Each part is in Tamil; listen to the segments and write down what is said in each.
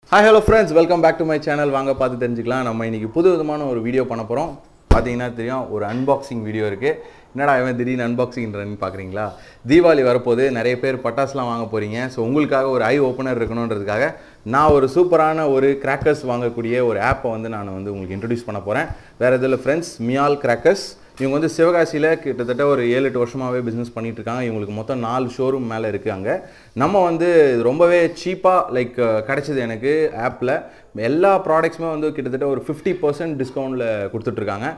hi hello friends welcome back to my channel வாங்க பார்த்து தெரிஞ்சுக்கலாம் நம்ம இன்னைக்கு புது விதமான ஒரு வீடியோ பண்ண போகிறோம் பார்த்தீங்கன்னா தெரியும் ஒரு அன்பாக்சிங் வீடியோ இருக்குது என்னடா இவன் திடீர்னு அன்பாக்சிங்ன்றன்னு பார்க்குறீங்களா தீபாவளி வரப்போது நிறைய பேர் பட்டாசுலாம் வாங்க போகிறீங்க ஸோ உங்களுக்காக ஒரு ஐ ஓப்பனர் இருக்கணுன்றதுக்காக நான் ஒரு சூப்பரான ஒரு கிராக்கர்ஸ் வாங்கக்கூடிய ஒரு ஆப்பை வந்து நான் வந்து உங்களுக்கு இன்ட்ரடியூஸ் பண்ண போகிறேன் வேறு எதில் ஃப்ரெண்ட்ஸ் மியால் கிராக்கர்ஸ் இவங்க வந்து சிவகாசியில் கிட்டத்தட்ட ஒரு ஏழு எட்டு வருஷமாகவே பிஸ்னஸ் பண்ணிட்டு இருக்காங்க இவங்களுக்கு மொத்தம் நாலு ஷோரூம் மேலே இருக்குது அங்கே நம்ம வந்து ரொம்பவே சீப்பாக லைக் கிடைச்சது எனக்கு ஆப்பில் எல்லா ப்ராடக்ட்ஸுமே வந்து கிட்டத்தட்ட ஒரு ஃபிஃப்டி பர்சன்ட் டிஸ்கவுண்ட்டில் கொடுத்துட்ருக்காங்க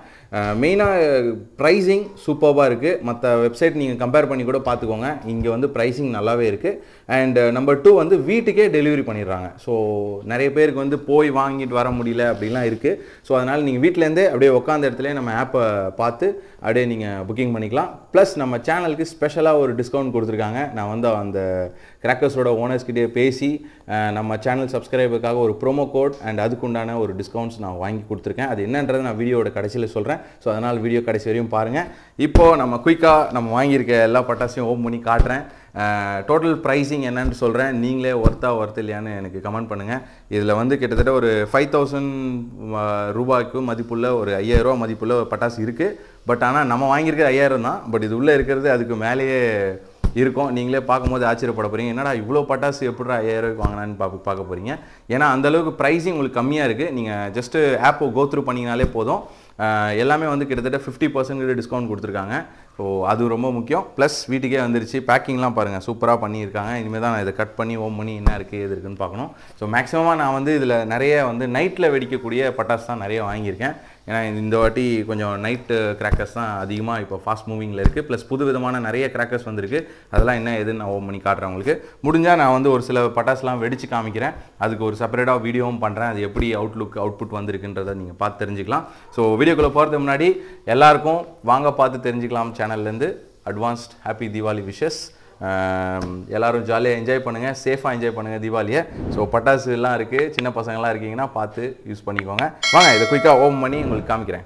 மெயினாக ப்ரைஸிங் சூப்பராக இருக்குது மற்ற வெப்சைட் நீங்கள் கம்பேர் பண்ணி கூட பார்த்துக்கோங்க இங்கே வந்து ப்ரைஸிங் நல்லாவே இருக்குது அண்ட் நம்பர் டூ வந்து வீட்டுக்கே டெலிவரி பண்ணிடுறாங்க ஸோ நிறைய பேருக்கு வந்து போய் வாங்கிட்டு வர முடியல அப்படிலாம் இருக்குது ஸோ அதனால் நீங்கள் வீட்டிலேருந்தே அப்படியே உட்காந்த இடத்துல நம்ம ஆப்பை பார்த்து அப்படியே நீங்கள் புக்கிங் பண்ணிக்கலாம் ப்ளஸ் நம்ம சேனலுக்கு ஸ்பெஷலாக ஒரு டிஸ்கவுண்ட் கொடுத்துருக்காங்க நான் வந்து அந்த கிராக்கர்ஸோட ஓனர்ஸ்கிட்டே பேசி அஹ், நம்ம சேனல் சப்ஸ்கிரைபருக்காக ஒரு ப்ரோமோ கோட் அண்ட் அதுக்குண்டான ஒரு டிஸ்கவுண்ட்ஸ் நான் வாங்கி கொடுத்துருக்கேன் அது என்னன்றதை நான் வீடியோட கடைசியில் சொல்கிறேன் ஸோ அதனால் வீடியோ கடைசி வரையும் பாருங்கள் இப்போது நம்ம குயிக்காக நம்ம வாங்கியிருக்க எல்லா பட்டாசையும் ஓப்பன் பண்ணி காட்டுறேன் டோட்டல் ப்ரைஸிங் என்னன்னு சொல்கிறேன் நீங்களே ஒர்த்தா ஒர்த் இல்லையான்னு எனக்கு கமெண்ட் பண்ணுங்கள் இதில் வந்து கிட்டத்தட்ட ஒரு ஃபைவ் தௌசண்ட் ரூபாய்க்கு மதிப்புள்ள ஒரு ஐயாயிரரூவா மதிப்புள்ள ஒரு பட்டாசு இருக்குது பட் ஆனால் நம்ம வாங்கியிருக்கிறது ஐயாயிரம் தான் பட் இது உள்ளே இருக்கிறது அதுக்கு மேலேயே இருக்கும் நீங்களே பார்க்கும்போது ஆச்சரியப்பட போகிறீங்க என்னடா இவ்வளோ பட்டாசு எப்படிடா ஐயாயிரூவாய்க்கு வாங்கினான்னு பார்க்க பார்க்க போகிறீங்க ஏன்னா அந்தளவுக்கு ப்ரைஸிங் உங்களுக்கு கம்மியாக இருக்குது நீங்கள் ஜஸ்ட்டு ஆப்பை கோத்ரூ பண்ணிங்கனாலே போதும் அஹ் எல்லாமே வந்து கிட்டத்தட்ட ஃபிஃப்டி பர்சன்ட் டிஸ்கவுண்ட் கொடுத்துருக்காங்க ஸோ அது ரொம்ப முக்கியம் ப்ளஸ் வீட்டுக்கே வந்துருச்சு பேக்கிங்லாம் பாருங்கள் சூப்பராக பண்ணியிருக்காங்க இனிமேல் தான் நான் இதை கட் பண்ணி ஓம் பண்ணி என்ன இருக்குது எது இருக்குன்னு பார்க்கணும் ஸோ மேக்ஸிமமாக நான் வந்து இதில் நிறைய வந்து நைட்டில் வெடிக்கக்கூடிய பட்டாசு தான் நிறைய வாங்கியிருக்கேன் ஏன்னா இந்த வாட்டி கொஞ்சம் நைட்டு கிராக்கர்ஸ் தான் அதிகமாக இப்போ ஃபாஸ்ட் மூவிங்கில் இருக்குது ப்ளஸ் புது விதமான நிறைய கிராக்கர்ஸ் வந்திருக்கு அதெல்லாம் என்ன எதுன்னு நான் ஓம் பண்ணி காட்டுறேன் உங்களுக்கு முடிஞ்சால் நான் வந்து ஒரு சில பட்டாசுலாம் வெடிச்சு காமிக்கிறேன் அதுக்கு ஒரு செப்பரேட்டாக வீடியோவும் பண்ணுறேன் அது எப்படி அவுட்லுக் அவுட்புட் வந்திருக்குன்றதை நீங்கள் பார்த்து தெரிஞ்சுக்கலாம் ஸோ வீடியோக்குள்ளே போகிறதுக்கு முன்னாடி எல்லாருக்கும் வாங்க பார்த்து தெரிஞ்சுக்கலாம் சேனல்லேருந்து அட்வான்ஸ்ட் ஹாப்பி தீபாவளி விஷஸ் எல்லாரும் ஜாலியாக என்ஜாய் பண்ணுங்கள் சேஃபாக என்ஜாய் பண்ணுங்கள் தீபாவளியை ஸோ பட்டாசு எல்லாம் இருக்குது சின்ன பசங்களாம் இருக்கீங்கன்னா பார்த்து யூஸ் பண்ணிக்கோங்க வாங்க இதை குயிக்காக ஓப்பன் பண்ணி உங்களுக்கு காமிக்கிறேன்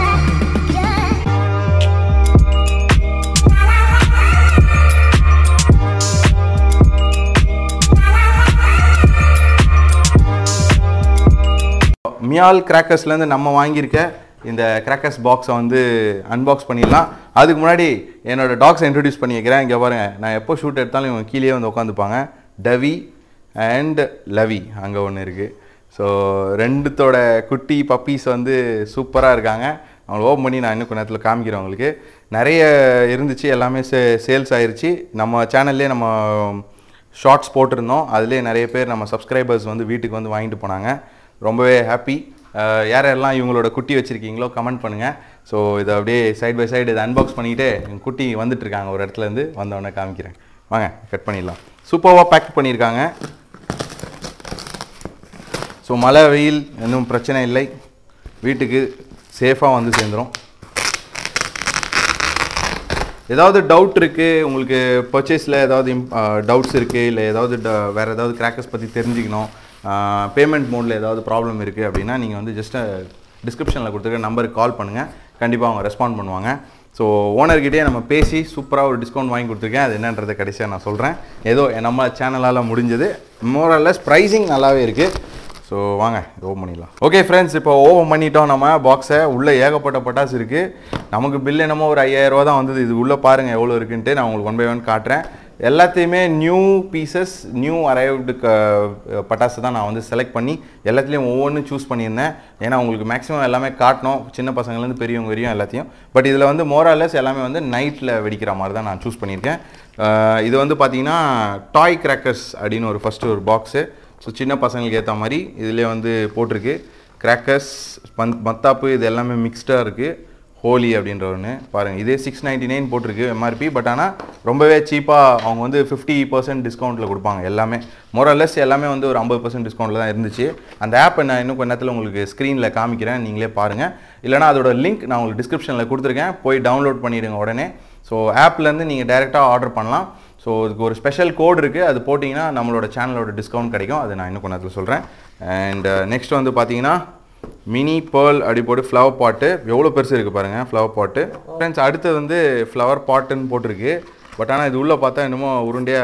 மியால் கிராக்கர்ஸ்லேருந்து நம்ம வாங்கியிருக்க இந்த கிராக்கர்ஸ் பாக்ஸை வந்து அன்பாக்ஸ் பண்ணிடலாம் அதுக்கு முன்னாடி என்னோட டாக்ஸை இன்ட்ரடியூஸ் பண்ணி வைக்கிறேன் இங்கே பாருங்க நான் எப்போ ஷூட் எடுத்தாலும் இவங்க கீழே வந்து உட்காந்துப்பாங்க டவி அண்ட் லவி அங்கே ஒன்று இருக்குது ஸோ ரெண்டுத்தோட குட்டி பப்பீஸ் வந்து சூப்பராக இருக்காங்க அவங்களை ஓப்பன் பண்ணி நான் இன்னும் கொஞ்ச நேரத்தில் காமிக்கிறேன் உங்களுக்கு நிறைய இருந்துச்சு எல்லாமே சே சேல்ஸ் ஆயிருச்சு நம்ம சேனல்லே நம்ம ஷார்ட்ஸ் போட்டிருந்தோம் அதுலேயே நிறைய பேர் நம்ம சப்ஸ்கிரைபர்ஸ் வந்து வீட்டுக்கு வந்து வாங்கிட்டு போனாங்க ரொம்பவே ஹாப்பி யார் யாரெல்லாம் இவங்களோட குட்டி வச்சுருக்கீங்களோ கமெண்ட் பண்ணுங்கள் ஸோ இதை அப்படியே சைடு பை சைடு இதை அன்பாக்ஸ் பண்ணிவிட்டு எங்கள் குட்டி வந்துட்டு இருக்காங்க ஒரு இடத்துலேருந்து வந்தவொடனே காமிக்கிறேன் வாங்க கட் பண்ணிடலாம் சூப்பராக பேக் பண்ணியிருக்காங்க ஸோ மழை வெயில் இன்னும் பிரச்சனை இல்லை வீட்டுக்கு சேஃபாக வந்து சேர்ந்துரும் ஏதாவது டவுட் இருக்குது உங்களுக்கு பர்ச்சேஸில் ஏதாவது டவுட்ஸ் இருக்குது இல்லை ஏதாவது ட- வேறு ஏதாவது கிராக்கர்ஸ் பற்றி தெரிஞ்சுக்கணும் பேமெண்ட் மோடில் ஏதாவது ப்ராப்ளம் இருக்குது அப்படின்னா நீங்கள் வந்து ஜஸ்ட் டிஸ்கிரிப்ஷனில் கொடுத்துருக்க நம்பருக்கு கால் பண்ணுங்கள் கண்டிப்பாக அவங்க ரெஸ்பாண்ட் பண்ணுவாங்க ஸோ ஓனர்கிட்டே நம்ம பேசி சூப்பராக ஒரு டிஸ்கவுண்ட் வாங்கி கொடுத்துருக்கேன் அது என்னன்றதை கடைசியாக நான் சொல்கிறேன் ஏதோ நம்ம சேனலால் முடிஞ்சது மோரல்லஸ் ப்ரைஸிங் நல்லாவே இருக்குது ஸோ வாங்க ஓப்பன் பண்ணிடலாம் ஓகே ஃப்ரெண்ட்ஸ் இப்போ ஓப்பன் பண்ணிட்டோம் நம்ம பாக்ஸை உள்ளே ஏகப்பட்ட பட்டாசு இருக்குது நமக்கு பில் என்னமோ ஒரு 5000 ரூபா தான் வந்தது இது உள்ளே பாருங்கள் எவ்வளோ இருக்குன்ட்டு நான் உங்களுக்கு ஒன் பை ஒன் காட்டுறேன் எல்லாத்தையுமே நியூ பீசஸ் நியூ அரைவ்டு பட்டாசு தான் நான் வந்து செலக்ட் பண்ணி எல்லாத்துலேயும் ஒவ்வொன்றும் சூஸ் பண்ணியிருந்தேன் ஏன்னா உங்களுக்கு மேக்ஸிமம் எல்லாமே காட்டணும் சின்ன பசங்கள்லேருந்து பெரியவங்க வரையும் எல்லாத்தையும் பட் இதில் வந்து மோராலஸ் எல்லாமே வந்து நைட்டில் வெடிக்கிற மாதிரி தான் நான் சூஸ் பண்ணியிருக்கேன் அஹ் இது வந்து பார்த்தீங்கன்னா டாய் கிராக்கர்ஸ் அப்படின்னு ஒரு ஃபஸ்ட்டு ஒரு பாக்ஸு ஸோ சின்ன பசங்களுக்கு ஏற்ற மாதிரி இதிலே வந்து போட்டிருக்கு கிராக்கர்ஸ் பந்த் மத்தாப்பு இது எல்லாமே மிக்ஸ்டாக இருக்குது ஹோலி அப்படின்ற ஒன்று பாருங்கள் இதே சிக்ஸ் நைன்டி நைன் போட்டிருக்கு எம்ஆர்பி பட் ஆனால் ரொம்பவே சீப்பாக அவங்க வந்து ஃபிஃப்டி பர்சன்ட் டிஸ்கவுண்ட்டில் கொடுப்பாங்க எல்லாமே மோரலஸ் எல்லாமே வந்து ஒரு ஐம்பது பர்சன்ட் டிஸ்கவுண்ட்டில் தான் இருந்துச்சு அந்த ஆப்பை நான் இன்னும் கொஞ்ச நேரத்தில் உங்களுக்கு ஸ்க்ரீனில் காமிக்கிறேன் நீங்களே பாருங்கள் இல்லைனா அதோட லிங்க் நான் உங்களுக்கு டிஸ்கிரிப்ஷனில் கொடுத்துருக்கேன் போய் டவுன்லோட் பண்ணிவிடுங்க உடனே ஸோ ஆப்லேருந்து நீங்கள் டேரெக்டாக ஆர்டர் பண்ணலாம் ஸோ இதுக்கு ஒரு ஸ்பெஷல் கோட் இருக்குது அது போட்டிங்கன்னா நம்மளோட சேனலோட டிஸ்கவுண்ட் கிடைக்கும் அது நான் இன்னும் கொஞ்ச நேரத்தில் சொல்கிறேன் அண்ட் நெக்ஸ்ட் வந்து பார்த்தீங்கன்னா மினி பேர்ல் அப்படி போட்டு ஃப்ளவர் பாட்டு எவ்வளோ பெருசு இருக்குது பாருங்கள் ஃப்ளவர் பாட்டு ஃப்ரெண்ட்ஸ் அடுத்து வந்து ஃப்ளவர் பாட்டுன்னு போட்டிருக்கு பட் ஆனால் இது உள்ளே பார்த்தா என்னமோ உருண்டையாக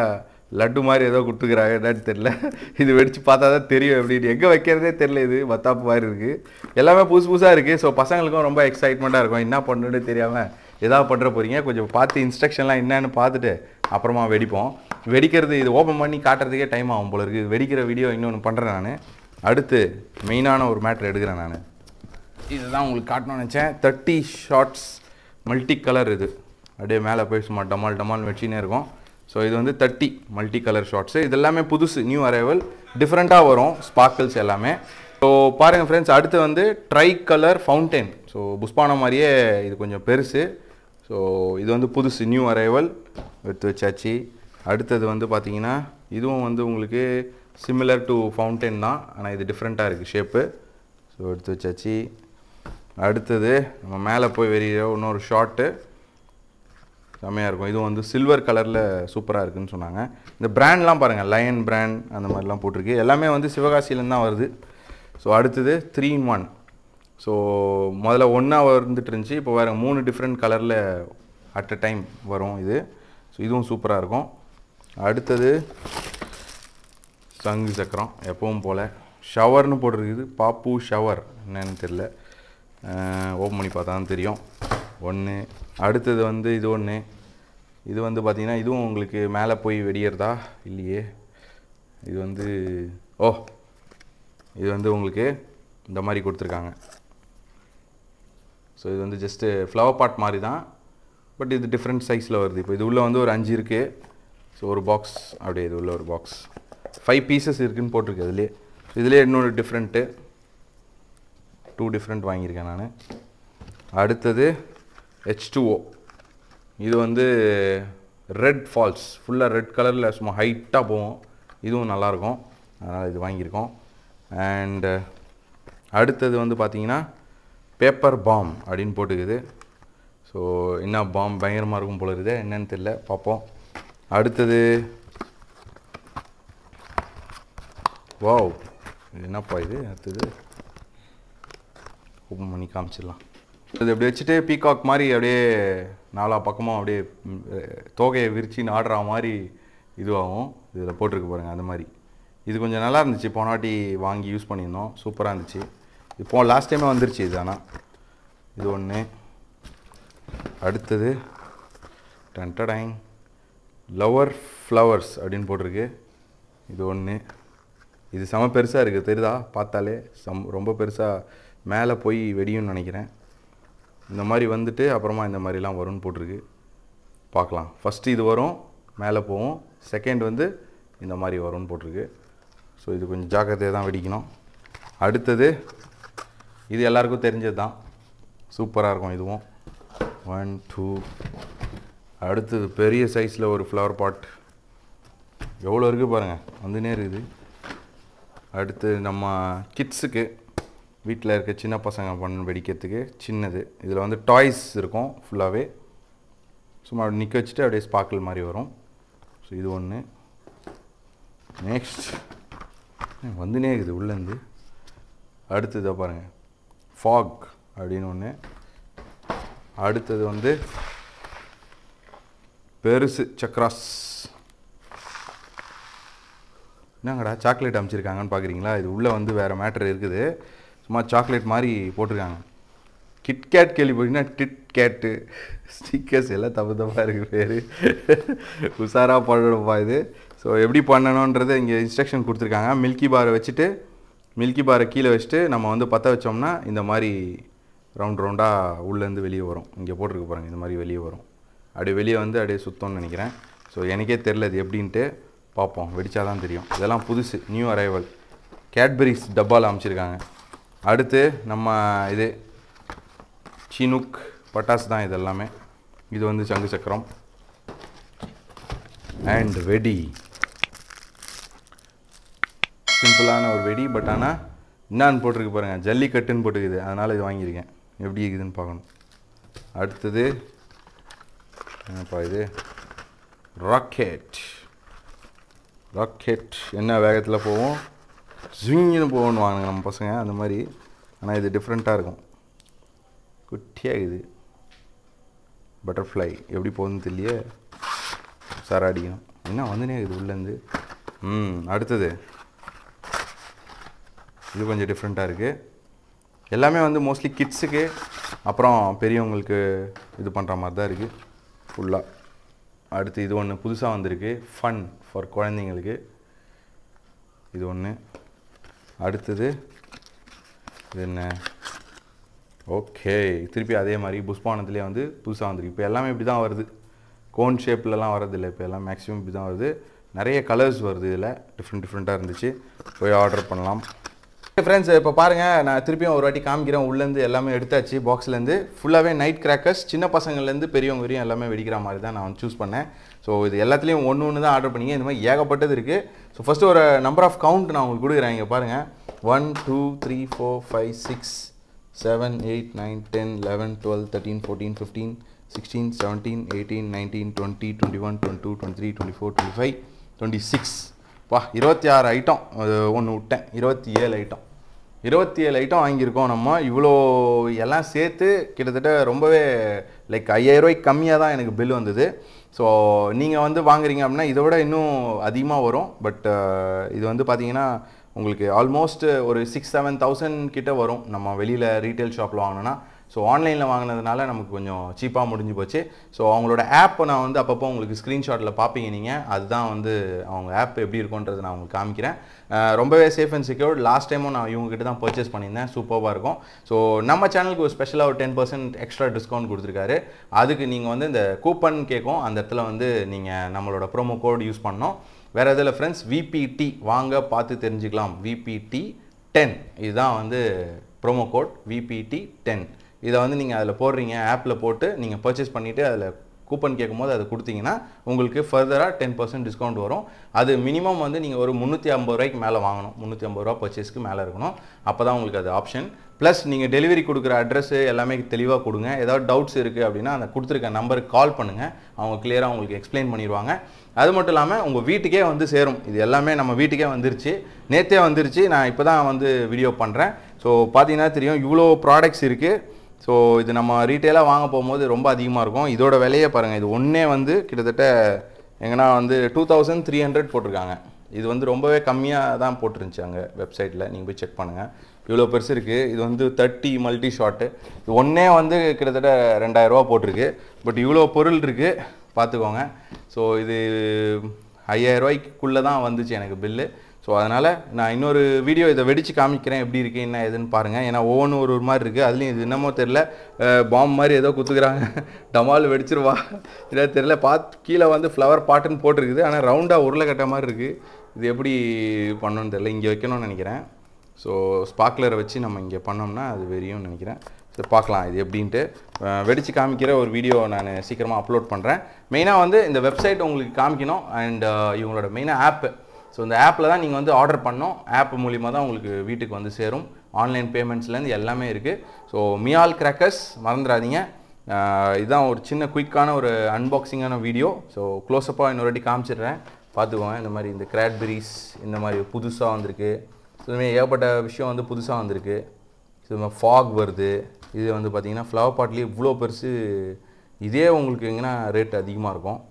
லட்டு மாதிரி ஏதோ கொடுத்துக்கிறாங்க என்னன்னு தெரில இது வெடிச்சு பார்த்தா தான் தெரியும் எப்படின்னு எங்கே வைக்கிறதே தெரில இது மத்தாப்பு மாதிரி இருக்குது எல்லாமே புதுசு புதுசாக இருக்குது ஸோ பசங்களுக்கும் ரொம்ப எக்ஸைட்மெண்ட்டாக இருக்கும் என்ன பண்ணுன்னு தெரியாமல் எதாவது பண்ணுற போகிறீங்க கொஞ்சம் பார்த்து இன்ஸ்ட்ரக்ஷன்லாம் என்னன்னு பார்த்துட்டு அப்புறமா வெடிப்போம் வெடிக்கிறது இது ஓப்பன் பண்ணி காட்டுறதுக்கே டைம் ஆகும் போல இருக்குது வெடிக்கிற வீடியோ இன்னொன்று பண்ணுறேன் நான் அடுத்து மெயினான ஒரு மேட்ரு எடுக்கிறேன் நான் இதுதான் உங்களுக்கு காட்டணும்னு நினச்சேன் தேர்ட்டி ஷார்ட்ஸ் மல்டி கலர் இது அப்படியே மேலே போய் சும்மா டமால் டமால் வச்சுனே இருக்கும் ஸோ இது வந்து தேர்ட்டி மல்டி கலர் ஷார்ட்ஸு இது எல்லாமே புதுசு நியூ அரைவல் டிஃப்ரெண்ட்டாக வரும் ஸ்பார்க்கிள்ஸ் எல்லாமே ஸோ பாருங்கள் ஃப்ரெண்ட்ஸ் அடுத்து வந்து ட்ரை கலர் ஃபவுண்டெயின் ஸோ புஷ்பான மாதிரியே இது கொஞ்சம் பெருசு ஸோ இது வந்து புதுசு நியூ அரைவல் எடுத்து வச்சாச்சு அடுத்தது வந்து பார்த்தீங்கன்னா இதுவும் வந்து உங்களுக்கு சிமிலர் டு ஃபவுண்டெயின் தான் ஆனால் இது டிஃப்ரெண்ட்டாக இருக்குது ஷேப்பு ஸோ எடுத்து வச்சாச்சு அடுத்தது நம்ம மேலே போய் வெறிய இன்னொரு ஷார்ட்டு செம்மையாக இருக்கும் இதுவும் வந்து சில்வர் கலரில் சூப்பராக இருக்குன்னு சொன்னாங்க இந்த பிராண்ட்லாம் பாருங்கள் லயன் பிராண்ட் அந்த மாதிரிலாம் போட்டிருக்கு எல்லாமே வந்து சிவகாசியிலேருந்து தான் வருது ஸோ அடுத்தது த்ரீ இன் ஒன் ஸோ முதல்ல ஒன்றா வந்துட்டு இருந்துச்சு இப்போ வேறு மூணு டிஃப்ரெண்ட் கலரில் அட் அ டைம் வரும் இது ஸோ இதுவும் சூப்பராக இருக்கும் அடுத்தது சங்கு சக்கரம் எப்பவும் போல் ஷவர்னு போட்டிருக்குது பாப்பு ஷவர் என்னன்னு தெரில ஓப்பன் பண்ணி பார்த்தா தான் தெரியும் ஒன்று அடுத்தது வந்து இது ஒன்று இது வந்து பார்த்திங்கன்னா இதுவும் உங்களுக்கு மேலே போய் வெடியறதா இல்லையே இது வந்து ஓ இது வந்து உங்களுக்கு இந்த மாதிரி கொடுத்துருக்காங்க ஸோ இது வந்து ஜஸ்ட்டு ஃப்ளவர் பாட் மாதிரி தான் பட் இது டிஃப்ரெண்ட் சைஸில் வருது இப்போ இது உள்ளே வந்து ஒரு அஞ்சு இருக்குது ஸோ ஒரு பாக்ஸ் அப்படியே இது உள்ள ஒரு பாக்ஸ் ஃபைவ் பீசஸ் இருக்குன்னு போட்டிருக்கு அதுலேயே இதுலேயே இன்னொரு டிஃப்ரெண்ட்டு டூ டிஃப்ரெண்ட் வாங்கியிருக்கேன் நான் அடுத்தது ஹெச் டூஓ இது வந்து ரெட் ஃபால்ஸ் ஃபுல்லாக ரெட் கலரில் சும்மா ஹைட்டாக போகும் இதுவும் நல்லாயிருக்கும் அதனால் இது வாங்கியிருக்கோம் அண்டு அடுத்தது வந்து பார்த்தீங்கன்னா பேப்பர் பாம் அப்படின்னு போட்டுக்குது ஸோ என்ன பாம் பயங்கரமாக இருக்கும் போல இருக்குது என்னன்னு தெரியல பார்ப்போம் அடுத்தது வாவ் இது என்னப்பா இது அடுத்தது ஓப்பன் பண்ணி காமிச்சிடலாம் இது அப்படி வச்சுட்டு பீகாக் மாதிரி அப்படியே நாலா பக்கமும் அப்படியே ம், அஹ், தோகையை விரிச்சின்னு ஆடுற மாதிரி இதுவாகும் இதில் போட்டிருக்கு பாருங்கள் அந்த மாதிரி இது கொஞ்சம் நல்லா இருந்துச்சு போன வாட்டி வாங்கி யூஸ் பண்ணியிருந்தோம் சூப்பராக இருந்துச்சு இப்போ லாஸ்ட் டைமே வந்துருச்சு இது ஆனால் இது ஒன்று அடுத்தது டன்டடைங் லவர் ஃப்ளவர்ஸ் அப்படின்னு போட்டிருக்கு இது ஒன்று இது செம பெருசாக இருக்குது தெரியுதா பார்த்தாலே சம் ரொம்ப பெருசாக மேலே போய் வெடியும்னு நினைக்கிறேன் இந்த மாதிரி வந்துட்டு அப்புறமா இந்த மாதிரிலாம் வரும்னு போட்டிருக்கு பார்க்கலாம் ஃபஸ்ட்டு இது வரும் மேலே போகும் செகண்ட் வந்து இந்த மாதிரி வரும்னு போட்டிருக்கு ஸோ இது கொஞ்சம் ஜாக்கிரதையாக தான் வெடிக்கணும் அடுத்தது இது எல்லாருக்கும் தெரிஞ்சது தான் சூப்பராக இருக்கும் இதுவும் ஒன் டூ அடுத்தது பெரிய சைஸில் ஒரு ஃப்ளவர் பாட் எவ்வளோ இருக்குது பாருங்கள் வந்துனே இருக்குது அடுத்து நம்ம கிட்ஸுக்கு வீட்டில் இருக்க சின்ன பசங்க பண்ண வெடிக்கிறதுக்கு சின்னது இதில் வந்து டாய்ஸ் இருக்கும் ஃபுல்லாகவே சும்மா அப்படி நிற்க வச்சுட்டு அப்படியே ஸ்பார்க்கிள் மாதிரி வரும் ஸோ இது ஒன்று நெக்ஸ்ட் வந்துனே இருக்குது உள்ளேருந்து அடுத்தது இதோ பாருங்கள் ஃபாக் அப்படின்னு ஒன்று அடுத்தது வந்து பெருசு சக்ராஸ் என்னங்கடா சாக்லேட் அமைச்சிருக்காங்கன்னு பார்க்குறீங்களா இது உள்ளே வந்து வேறு மேட்டர் இருக்குது சும்மா சாக்லேட் மாதிரி போட்டிருக்காங்க கிட்கேட் கேள்விப்பட்டீங்கன்னா டிட் கேட்டு ஸ்டிக்கர்ஸ் எல்லாம் தப்பு தப்பாக இருக்குது பேர் உஷாராக பண்ணணும்ப்பா இது ஸோ எப்படி பண்ணணுன்றது இங்கே இன்ஸ்ட்ரக்ஷன் கொடுத்துருக்காங்க மில்கி பாரை வச்சுட்டு மில்கி பாரை கீழே வச்சுட்டு நம்ம வந்து பற்ற வச்சோம்னா இந்த மாதிரி ரவுண்ட் ரவுண்டாக உள்ளேருந்து வெளியே வரும் இங்கே போட்டிருக்கு பாருங்கள் இந்த மாதிரி வெளியே வரும் அப்படியே வெளியே வந்து அப்படியே சுத்தம்னு நினைக்கிறேன் ஸோ எனக்கே தெரில இது எப்படின்ட்டு பார்ப்போம் வெடிச்சா தான் தெரியும் இதெல்லாம் புதுசு நியூ அரைவல் கேட்பரிஸ் டப்பாவில் அமைச்சிருக்காங்க அடுத்து நம்ம இது சினுக் பட்டாசு தான் இது எல்லாமே இது வந்து சங்கு சக்கரம் அண்ட் வெடி சிம்பிளான ஒரு வெடி பட் ஆனால் என்னான்னு போட்டிருக்கு பாருங்கள் ஜல்லிக்கட்டுன்னு போட்டுக்குது அதனால் இது வாங்கியிருக்கேன் எப்படி இருக்குதுன்னு பார்க்கணும் அடுத்தது என்னப்பா இது ராக்கெட் ராக்கெட் என்ன வேகத்தில் போவோம் ஜிங்குன்னு போகணும் வாங்க நம்ம பசங்க அந்த மாதிரி ஆனால் இது டிஃப்ரெண்ட்டாக இருக்கும் குட்டியாக இது பட்டர்ஃப்ளை எப்படி போகுதுன்னு தெரியலையே சார் அடிக்கணும் என்ன வந்துனே இது உள்ளேருந்து ம் அடுத்தது இது கொஞ்சம் டிஃப்ரெண்ட்டாக இருக்குது எல்லாமே வந்து மோஸ்ட்லி கிட்ஸுக்கு அப்புறம் பெரியவங்களுக்கு இது பண்ணுற மாதிரி தான் இருக்குது ஃபுல்லாக அடுத்து இது ஒன்று புதுசாக வந்திருக்கு ஃபன் ஃபார் குழந்தைங்களுக்கு இது ஒன்று அடுத்தது இது என்ன ஓகே திருப்பி அதே மாதிரி புஷ்பானத்துலேயே வந்து புதுசாக வந்திருக்கு இப்போ எல்லாமே இப்படி தான் வருது கோன் ஷேப்லலாம் வரதில்லை இப்போ எல்லாம் மேக்ஸிமம் இப்படி தான் வருது நிறைய கலர்ஸ் வருது இதில் டிஃப்ரெண்ட் டிஃப்ரெண்ட்டாக இருந்துச்சு போய் ஆர்டர் பண்ணலாம் ஃப்ரெண்ட்ஸ் இப்போ பாருங்கள் நான் திருப்பியும் ஒரு வாட்டி காமிக்கிறேன் உள்ளேருந்து எல்லாமே எடுத்தாச்சு பாக்ஸ்லேருந்து ஃபுல்லாகவே நைட் கிராக்கர்ஸ் சின்ன பசங்கள்லேருந்து பெரியவங்க வரையும் எல்லாமே வெடிக்கிற மாதிரி தான் நான் சூஸ் பண்ணேன் ஸோ இது எல்லாத்துலேயும் ஒன்று ஒன்று தான் ஆர்டர் பண்ணிங்க இந்த மாதிரி ஏகப்பட்டது இருக்குது ஸோ ஃபஸ்ட்டு ஒரு நம்பர் ஆஃப் கவுண்ட் நான் உங்களுக்கு கொடுக்குறேன் இங்கே பாருங்கள் one two three four five six seven eight nine ten eleven twelve thirteen fourteen fifteen sixteen seventeen eighteen nineteen twenty twenty one twenty two twenty three twenty four twenty five twenty six வா இருபத்தி ஆறு ஐட்டம் ஒன்று விட்டேன் இருபத்தி ஏழு ஐட்டம் இருபத்தி ஏழு ஐட்டம் வாங்கியிருக்கோம் நம்ம இவ்வளோ எல்லாம் சேர்த்து கிட்டத்தட்ட ரொம்பவே லைக் ஐயாயிரரூவாய்க்கு கம்மியாக தான் எனக்கு பில் வந்தது ஸோ நீங்கள் வந்து வாங்குறீங்க அப்படின்னா இதை விட இன்னும் அதிகமாக வரும் பட் இது வந்து பார்த்தீங்கன்னா உங்களுக்கு ஆல்மோஸ்ட் ஒரு சிக்ஸ் செவன் தௌசண்ட் கிட்ட வரும் நம்ம வெளியில் ரீட்டைல் ஷாப்பில் வாங்கினோன்னா ஸோ ஆன்லைனில் வாங்கினதுனால நமக்கு கொஞ்சம் சீப்பாக முடிஞ்சு போச்சு ஸோ அவங்களோட ஆப்பை நான் வந்து அப்பப்போ உங்களுக்கு ஸ்க்ரீன்ஷாட்டில் பார்ப்பீங்க நீங்கள் அதுதான் வந்து அவங்க ஆப் எப்படி இருக்குன்றது நான் உங்களுக்கு காமிக்கிறேன் அஹ் ரொம்பவே சேஃப் அண்ட் செக்யூர்ட் லாஸ்ட் டைமும் நான் இவங்ககிட்ட தான் பர்ச்சேஸ் பண்ணியிருந்தேன் சூப்பராக இருக்கும் ஸோ நம்ம சேனலுக்கு ஒரு ஸ்பெஷலாக ஒரு டென் பர்சன்ட் எக்ஸ்ட்ரா டிஸ்கவுண்ட் கொடுத்துருக்காரு அதுக்கு நீங்கள் வந்து இந்த கூப்பன் கேட்கும் அந்த இடத்துல வந்து நீங்கள் நம்மளோட ப்ரோமோ கோட் யூஸ் பண்ணோம் வேறு எதில் ஃப்ரெண்ட்ஸ் விபிடி வாங்க பார்த்து தெரிஞ்சுக்கலாம் விபிடி டென் இதுதான் வந்து ப்ரோமோ கோட் விபிடி டென் இதை வந்து நீங்கள் அதில் போடுறீங்க ஆப்பில் போட்டு நீங்கள் பர்ச்சேஸ் பண்ணிவிட்டு அதில் கூப்பன் கேட்கும்போது அதை கொடுத்தீங்கன்னா உங்களுக்கு ஃபர்தராக டென் பர்சன்ட் டிஸ்கவுண்ட் வரும் அது மினிமம் வந்து நீங்கள் ஒரு முந்நூற்றி ஐம்பது ரூபாய்க்கு மேலே வாங்கணும் முந்நூற்றி ஐம்பது ரூபா பர்ச்சேஸ்க்கு மேலே இருக்கணும் அப்போ தான் உங்களுக்கு அது ஆப்ஷன் ப்ளஸ் நீங்கள் டெலிவரி கொடுக்குற அட்ரஸ் எல்லாமே தெளிவாக கொடுங்க ஏதாவது டவுட்ஸ் இருக்குது அப்படின்னா அந்த கொடுத்துருக்க நம்பருக்கு கால் பண்ணுங்கள் அவங்க கிளியராக உங்களுக்கு எக்ஸ்பிளைன் பண்ணிடுவாங்க அது மட்டும் இல்லாமல் உங்கள் வீட்டுக்கே வந்து சேரும் இது எல்லாமே நம்ம வீட்டுக்கே வந்துருச்சு நேற்றே வந்துருச்சு நான் இப்போ தான் வந்து வீடியோ பண்ணுறேன் ஸோ பார்த்தீங்கன்னா தெரியும் இவ்வளோ ப்ராடக்ட்ஸ் இருக்குது ஸோ இது நம்ம ரீட்டெயிலாக வாங்க போகும்போது ரொம்ப அதிகமாக இருக்கும் இதோட விலையே பாருங்கள் இது ஒன்றே வந்து கிட்டத்தட்ட எங்கன்னா வந்து டூ தௌசண்ட் த்ரீ ஹண்ட்ரட் போட்டிருக்காங்க இது வந்து ரொம்பவே கம்மியாக தான் போட்டிருந்துச்சு அங்கே வெப்சைட்டில் நீங்கள் போய் செக் பண்ணுங்கள் இவ்வளோ பெருசு இருக்குது இது வந்து தேர்ட்டி மல்டி ஷாட்டு இது ஒன்றே வந்து கிட்டத்தட்ட ரெண்டாயிரரூவா போட்டிருக்கு பட் இவ்வளோ பொருள் இருக்குது பார்த்துக்கோங்க ஸோ இது ஐயாயிரம் ரூபாய்க்குள்ளே தான் வந்துச்சு எனக்கு பில்லு ஸோ அதனால் நான் இன்னொரு வீடியோ இதை வெடித்து காமிக்கிறேன் எப்படி இருக்குது என்ன ஏதுன்னு பாருங்கள் ஏன்னா ஒவ்வொன்றும் ஒரு ஒரு மாதிரி இருக்குது அதுலேயும் இது என்னமோ தெரில பாம்பு மாதிரி ஏதோ குத்துக்கிறாங்க டமால் வெடிச்சிருவா இல்லை தெரில பார்த்து கீழே வந்து ஃப்ளவர் பாட்டுன்னு போட்டிருக்குது ஆனால் ரவுண்டாக உருளைக்கட்ட மாதிரி இருக்குது இது எப்படி பண்ணணும்னு தெரில இங்கே வைக்கணும்னு நினைக்கிறேன் ஸோ ஸ்பார்க்லரை வச்சு நம்ம இங்கே பண்ணோம்னா அது வெறியும்னு நினைக்கிறேன் சரி பார்க்கலாம் இது எப்படின்ட்டு அஹ் வெடிச்சு காமிக்கிற ஒரு வீடியோ நான் சீக்கிரமாக அப்லோட் பண்ணுறேன் மெயினாக வந்து இந்த வெப்சைட் உங்களுக்கு காமிக்கணும் அண்ட் இவங்களோட மெயினாக ஆப்பு ஸோ இந்த ஆப்பில் தான் நீங்கள் வந்து ஆர்டர் பண்ணோம் ஆப் மூலிமா தான் உங்களுக்கு வீட்டுக்கு வந்து சேரும் ஆன்லைன் பேமெண்ட்ஸ்லேருந்து எல்லாமே இருக்குது ஸோ மியால் கிராக்கர்ஸ் மறந்துடாதீங்க அஹ் இதுதான் ஒரு சின்ன குயிக்கான ஒரு அன்பாக்சிங்கான வீடியோ ஸோ க்ளோஸ்அப்பாக இன்னொரு வாட்டி காமிச்சிடுறேன் பார்த்துக்கோங்க இந்த மாதிரி இந்த கிராட்பெரிஸ் இந்த மாதிரி புதுசாக வந்திருக்கு ஸோ இதுமாதிரி ஏகப்பட்ட விஷயம் வந்து புதுசாக வந்திருக்கு ஸோ இது ஃபாக் வருது இது வந்து பார்த்தீங்கன்னா ஃப்ளவர் பாட்லேயே இவ்வளோ பெருசு இதே உங்களுக்கு எங்கன்னா ரேட் அதிகமாக இருக்கும்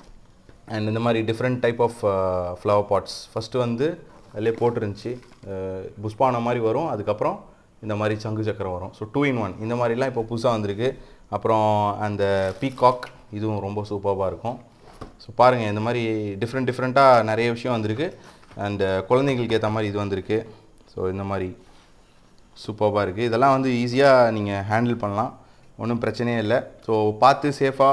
அண்ட் இந்த மாதிரி different type of flower pots first வந்து அதிலே போட்டிருந்துச்சு அஹ் புஷ்பான மாதிரி வரும் அதுக்கப்புறம் இந்த மாதிரி சங்கு சக்கரம் வரும் ஸோ டூ இன் ஒன் இந்த மாதிரிலாம் இப்போ புதுசாக வந்திருக்கு அப்புறம் அந்த பீகாக் இதுவும் ரொம்ப சூப்பராக இருக்கும் ஸோ பாருங்கள் இந்த மாதிரி டிஃப்ரெண்ட் டிஃப்ரெண்ட்டாக நிறைய விஷயம் வந்திருக்கு அண்டு குழந்தைங்களுக்கு ஏற்ற மாதிரி இது வந்திருக்கு ஸோ இந்த மாதிரி சூப்பராக இருக்குது இதெல்லாம் வந்து ஈஸியாக நீங்கள் ஹேண்டில் பண்ணலாம் ஒன்றும் பிரச்சனையே இல்லை ஸோ பார்த்து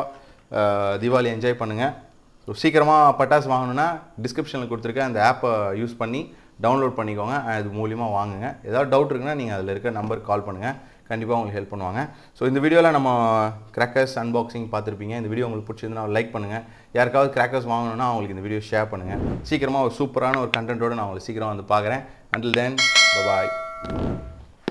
சேஃபாக தீபாவளி என்ஜாய் பண்ணுங்கள் ஸோ சீக்கிரமாக பட்டாசு வாங்கணுன்னா டிஸ்கிரிப்ஷனில் கொடுத்துருக்க அந்த ஆப்பை யூஸ் பண்ணி டவுன்லோட் பண்ணிக்கோங்க அது மூலிமா வாங்குங்க ஏதாவது டவுட் இருக்குன்னா நீங்கள் அதில் இருக்க நம்பருக்கு கால் பண்ணுங்கள் கண்டிப்பாக உங்களுக்கு ஹெல்ப் பண்ணுவாங்க ஸோ இந்த வீடியோவில் நம்ம கிராக்கர்ஸ் அன்பாக்சிங் பார்த்துருப்பீங்க இந்த வீடியோ உங்களுக்கு பிடிச்சிருந்தா லைக் பண்ணுங்கள் யாருக்காவது கிராக்கர்ஸ் வாங்கணும்னா அவங்களுக்கு இந்த வீடியோ ஷேர் பண்ணுங்கள் சீக்கிரமாக ஒரு சூப்பரான ஒரு கண்டென்ட்டோடு நான் உங்களுக்கு சீக்கிரம் வந்து பார்க்குறேன் அண்டில் தென் பாய்